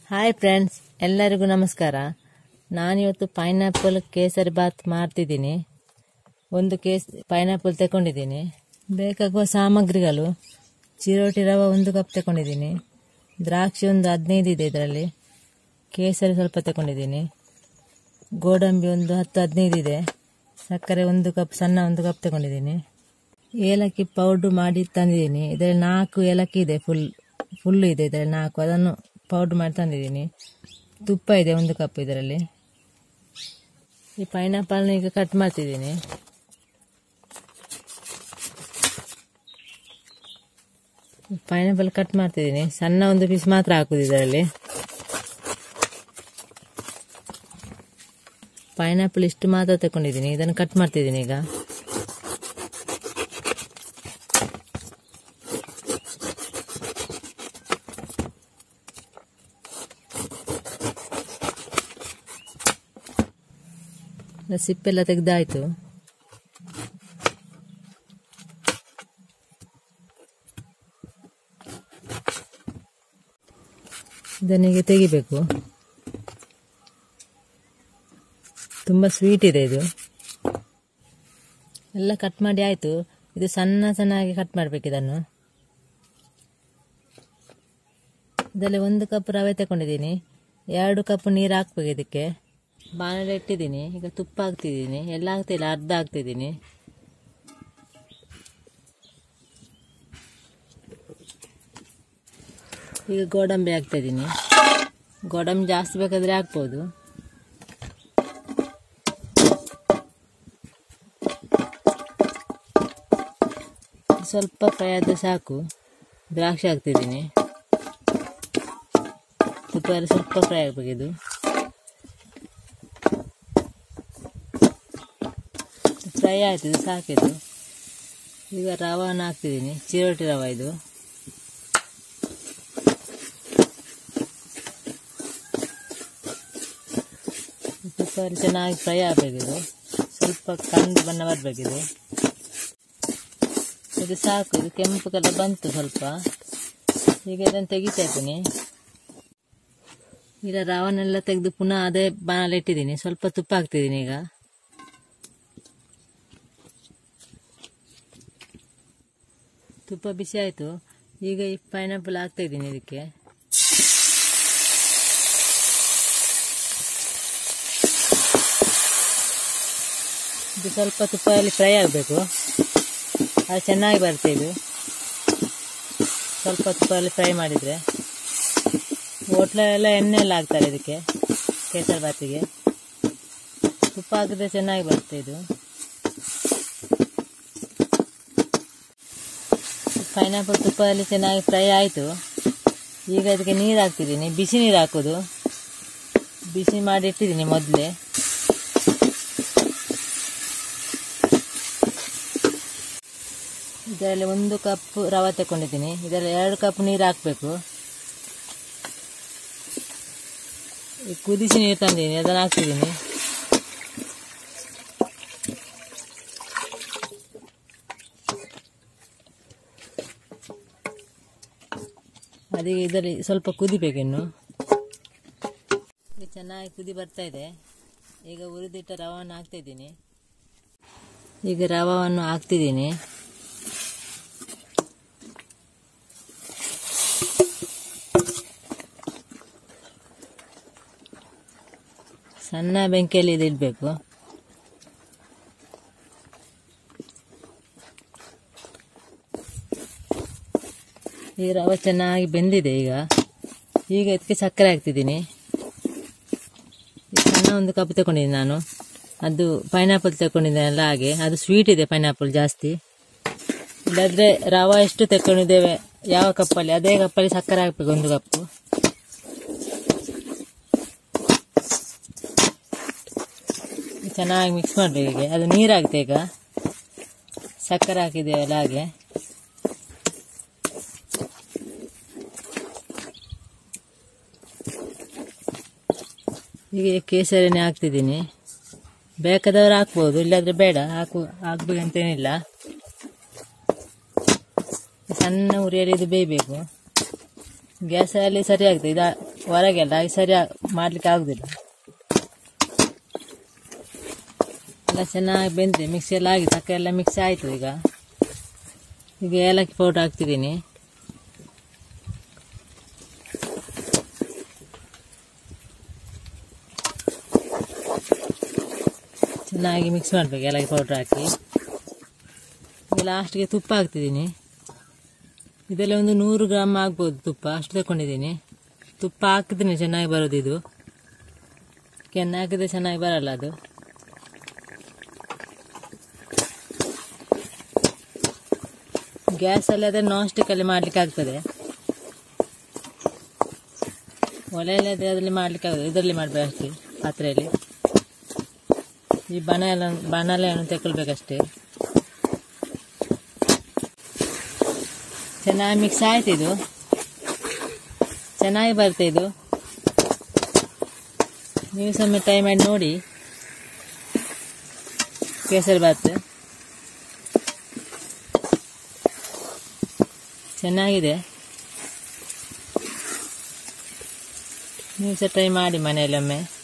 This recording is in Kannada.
ಹಾಯ್ ಫ್ರೆಂಡ್ಸ್ ಎಲ್ಲರಿಗೂ ನಮಸ್ಕಾರ ನಾನಿವತ್ತು ಪೈನಾಪಲ್ ಕೇಸರಿ ಬಾತ್ ಮಾಡ್ತಿದ್ದೀನಿ ಒಂದು ಕೇಸ್ ಪೈನಾಪಲ್ ತಗೊಂಡಿದ್ದೀನಿ ಬೇಕಾಗುವ ಸಾಮಗ್ರಿಗಳು ಚಿರೋಟಿ ರವೆ ಒಂದು ಕಪ್ ತಗೊಂಡಿದ್ದೀನಿ ದ್ರಾಕ್ಷಿ ಒಂದು ಹದಿನೈದು ಇದೆ ಇದರಲ್ಲಿ ಕೇಸರಿ ಸ್ವಲ್ಪ ತಗೊಂಡಿದ್ದೀನಿ ಗೋಡಂಬಿ ಒಂದು ಹತ್ತು ಹದಿನೈದು ಇದೆ ಸಕ್ಕರೆ ಒಂದು ಕಪ್ ಸಣ್ಣ ಒಂದು ಕಪ್ ತಗೊಂಡಿದ್ದೀನಿ ಏಲಕ್ಕಿ ಪೌಡ್ರ್ ಮಾಡಿ ತಂದಿದ್ದೀನಿ ಇದರಲ್ಲಿ ನಾಲ್ಕು ಏಲಕ್ಕಿ ಇದೆ ಫುಲ್ ಫುಲ್ ಇದೆ ಇದರಲ್ಲಿ ನಾಲ್ಕು ಅದನ್ನು ಪೌಡ್ರ್ ಮಾಡಿ ತಂದಿದ್ದೀನಿ ತುಪ್ಪ ಇದೆ ಒಂದು ಕಪ್ ಇದರಲ್ಲಿ ಈ ಪೈನಾಪಲ್ನ ಈಗ ಕಟ್ ಮಾಡ್ತಿದ್ದೀನಿ ಪೈನಾಪಲ್ ಕಟ್ ಮಾಡ್ತಿದ್ದೀನಿ ಸಣ್ಣ ಒಂದು ಪೀಸ್ ಮಾತ್ರ ಹಾಕುದು ಇದರಲ್ಲಿ ಪೈನಾಪಲ್ ಇಷ್ಟು ಮಾತ್ರ ತಗೊಂಡಿದ್ದೀನಿ ಇದನ್ನು ಕಟ್ ಮಾಡ್ತಿದ್ದೀನಿ ಈಗ ಸಿಪ್ಪೆಲ್ಲ ತೆಗ್ದಾಯ್ತು ಇದನ್ನೀಗ ತೆಗಿಬೇಕು ತುಂಬ ಸ್ವೀಟ್ ಇದೆ ಇದು ಎಲ್ಲ ಕಟ್ ಮಾಡಿ ಆಯಿತು ಇದು ಸಣ್ಣ ಸಣ್ಣಗೆ ಕಟ್ ಮಾಡಬೇಕು ಇದನ್ನು ಇದರಲ್ಲಿ ಒಂದು ಕಪ್ ರವೆ ತಗೊಂಡಿದ್ದೀನಿ ಎರಡು ಕಪ್ ನೀರು ಹಾಕ್ಬೇಕು ಇದಕ್ಕೆ ಬಾಣಲೆ ಇಟ್ಟಿದ್ದೀನಿ ಈಗ ತುಪ್ಪ ಹಾಕ್ತಿದ್ದೀನಿ ಎಲ್ಲ ಹಾಕ್ತಿಲ್ಲ ಅರ್ಧ ಹಾಕ್ತಿದ್ದೀನಿ ಈಗ ಗೋಡಂಬಿ ಹಾಕ್ತಿದ್ದೀನಿ ಗೋಡಂಬಿ ಜಾಸ್ತಿ ಬೇಕಾದರೆ ಹಾಕ್ಬೋದು ಸ್ವಲ್ಪ ಫ್ರೈ ಆದರೆ ಸಾಕು ದ್ರಾಕ್ಷಿ ಹಾಕ್ತಿದ್ದೀನಿ ತುಪ್ಪದಲ್ಲಿ ಸ್ವಲ್ಪ ಫ್ರೈ ಆಗಬೇಕಿದು ಫ್ರೈ ಆಯ್ತು ಇದು ಸಾಕಿದು ಈಗ ರವಾನ ಹಾಕ್ತಿದ್ದೀನಿ ಚಿರೋಟಿ ರವೆ ಇದು ತುಪ್ಪದಲ್ಲಿ ಚೆನ್ನಾಗಿ ಫ್ರೈ ಆಗಬೇಕಿದು ಸ್ವಲ್ಪ ಕಂದು ಬಣ್ಣ ಬರಬೇಕಿದು ಇದು ಸಾಕು ಇದು ಕೆಂಪು ಕಲರ್ ಬಂತು ಸ್ವಲ್ಪ ಈಗ ಇದನ್ನು ತೆಗಿತಾ ಇದ್ದೀನಿ ಈಗ ರವನೆಲ್ಲ ತೆಗೆದು ಪುನಃ ಅದೇ ಬಾಣಲ್ಲಿ ಇಟ್ಟಿದ್ದೀನಿ ಸ್ವಲ್ಪ ತುಪ್ಪ ಹಾಕ್ತಿದ್ದೀನಿ ಈಗ ತುಪ್ಪ ಬಿಸಿ ಆಯಿತು ಈಗ ಈ ಪೈನಾಪಲ್ ಹಾಕ್ತಾ ಇದ್ದೀನಿ ಇದಕ್ಕೆ ಇದು ಸ್ವಲ್ಪ ತುಪ್ಪದಲ್ಲಿ ಫ್ರೈ ಆಗಬೇಕು ಅದು ಚೆನ್ನಾಗಿ ಬರುತ್ತೆ ಇದು ಸ್ವಲ್ಪ ತುಪ್ಪದಲ್ಲಿ ಫ್ರೈ ಮಾಡಿದರೆ ಹೋಟ್ಲೆಲ್ಲ ಎಣ್ಣೆ ಎಲ್ಲ ಹಾಕ್ತಾರೆ ಇದಕ್ಕೆ ಕೇಸರಿ ಬಾತಿಗೆ ತುಪ್ಪ ಹಾಕಿದ್ರೆ ಚೆನ್ನಾಗಿ ಬರುತ್ತೆ ಇದು ಪೈನಾಪಲ್ ತುಪ್ಪದಲ್ಲಿ ಚೆನ್ನಾಗಿ ಫ್ರೈ ಆಯಿತು ಈಗ ಅದಕ್ಕೆ ನೀರು ಹಾಕ್ತಿದ್ದೀನಿ ಬಿಸಿ ನೀರು ಹಾಕೋದು ಬಿಸಿ ಮಾಡಿ ಇಟ್ಟಿದ್ದೀನಿ ಮೊದಲೇ ಇದರಲ್ಲಿ ಒಂದು ಕಪ್ ರವೆ ತಗೊಂಡಿದ್ದೀನಿ ಇದರಲ್ಲಿ ಎರಡು ಕಪ್ ನೀರು ಹಾಕಬೇಕು ಕುದಿಸಿ ನೀರು ತಂದಿದ್ದೀನಿ ಅದನ್ನು ಹಾಕ್ತಿದ್ದೀನಿ ಅದೀಗ ಇದರಲ್ಲಿ ಸ್ವಲ್ಪ ಕುದಿಬೇಕಿನ್ನು ಇದು ಚೆನ್ನಾಗಿ ಕುದಿ ಬರ್ತಾ ಇದೆ ಈಗ ಹುರಿದಿಟ್ಟ ರವನ್ನು ಹಾಕ್ತಿದ್ದೀನಿ ಈಗ ರವನ್ನು ಹಾಕ್ತಿದ್ದೀನಿ ಸಣ್ಣ ಬೆಂಕಿಯಲ್ಲಿ ಇದು ಇಡಬೇಕು ಈ ರವೆ ಚೆನ್ನಾಗಿ ಬೆಂದಿದೆ ಈಗ ಈಗ ಇದಕ್ಕೆ ಸಕ್ಕರೆ ಹಾಕ್ತಿದ್ದೀನಿ ಸಣ್ಣ ಒಂದು ಕಪ್ ತಗೊಂಡಿದ್ದೀನಿ ನಾನು ಅದು ಪೈನಾಪಲ್ ತಗೊಂಡಿದ್ದೇನಲ್ಲ ಹಾಗೆ ಅದು ಸ್ವೀಟ್ ಇದೆ ಪೈನಾಪಲ್ ಜಾಸ್ತಿ ಇಲ್ಲಾದ್ರೆ ರವೆ ಎಷ್ಟು ತಗೊಂಡಿದ್ದೇವೆ ಯಾವ ಕಪ್ಪಲ್ಲಿ ಅದೇ ಕಪ್ಪಲ್ಲಿ ಸಕ್ಕರೆ ಹಾಕ್ಬೇಕು ಒಂದು ಕಪ್ಪು ಚೆನ್ನಾಗಿ ಮಿಕ್ಸ್ ಮಾಡಬೇಕು ಈಗ ಅದು ನೀರು ಹಾಕ್ತೆ ಈಗ ಸಕ್ಕರೆ ಹಾಕಿದ್ದೇವಲ್ಲ ಹಾಗೆ ಈಗ ಕೇಸರಿನೇ ಹಾಕ್ತಿದ್ದೀನಿ ಬೇಕಾದವರು ಹಾಕ್ಬೋದು ಇಲ್ಲಾದ್ರೆ ಬೇಡ ಹಾಕು ಹಾಕ್ಬೇಕಂತೇನಿಲ್ಲ ಸಣ್ಣ ಉರಿಯಲ್ಲಿ ಇದು ಬೇಯಬೇಕು ಗ್ಯಾಸಲ್ಲಿ ಸರಿ ಆಗ್ತದೆ ಇದು ಹೊರಗೆಲ್ಲ ಹಾಗೆ ಸರಿ ಆ- ಮಾಡ್ಲಿಕ್ಕೆ ಆಗುದಿಲ್ಲ ಎಲ್ಲ ಚೆನ್ನಾಗಿ ಬೆಂದಿದೆ ಮಿಕ್ಸಿ ಎಲ್ಲ ಆಗಿದೆ ತಕ್ಕ ಎಲ್ಲ ಮಿಕ್ಸಿ ಆಯಿತು ಈಗ ಈಗ ಏಲಕ್ಕಿ ಪೌಡ್ರ್ ಹಾಕ್ತಿದ್ದೀನಿ ಚೆನ್ನಾಗಿ ಮಿಕ್ಸ್ ಮಾಡಬೇಕು ಏಲಕ್ಕಿ ಪೌಡ್ರ್ ಹಾಕಿ ಈಗ ಲಾಸ್ಟ್ಗೆ ತುಪ್ಪ ಹಾಕ್ತಿದ್ದೀನಿ ಇದೆಲ್ಲ ಒಂದು ನೂರು ಗ್ರಾಮ್ ಆಗ್ಬೋದು ತುಪ್ಪ ಅಷ್ಟು ತಗೊಂಡಿದ್ದೀನಿ ತುಪ್ಪ ಹಾಕಿದ್ರೆ ಚೆನ್ನಾಗಿ ಬರೋದು ಇದು ಕೆನೆ ಹಾಕಿದ್ರೆ ಚೆನ್ನಾಗಿ ಬರಲ್ಲ ಅದು ಗ್ಯಾಸಲ್ಲಿ ಆದರೆ ನಾನ್ ಸ್ಟಿಕ್ಕಲ್ಲಿ ಮಾಡಲಿಕ್ಕೆ ಆಗ್ತದೆ ಒಲೆಯಲ್ಲಿ ಆದರೆ ಅದರಲ್ಲಿ ಮಾಡಲಿಕ್ಕೆ ಆಗೋದು ಇದರಲ್ಲಿ ಮಾಡಬೇಕು ಅಷ್ಟೇ ಪಾತ್ರೆಯಲ್ಲಿ ಈ ಬಣ ಎಲ್ಲ ಬಣಲೆಯನ್ನು ತಗೊಳ್ಬೇಕಷ್ಟೇ ಚೆನ್ನಾಗಿ ಮಿಕ್ಸ್ ಆಯ್ತು ಇದು ಚೆನ್ನಾಗಿ ಬರುತ್ತೆ ಇದು ನೀವು ಸೊಮ್ಮೆ ಟ್ರೈ ಮಾಡಿ ನೋಡಿ ಕೇಸರಿ ಬಾತ್ ಚೆನ್ನಾಗಿದೆ ನೀವು ಸಹ ಟ್ರೈ ಮಾಡಿ ಮನೆಯಲ್ಲೊಮ್ಮೆ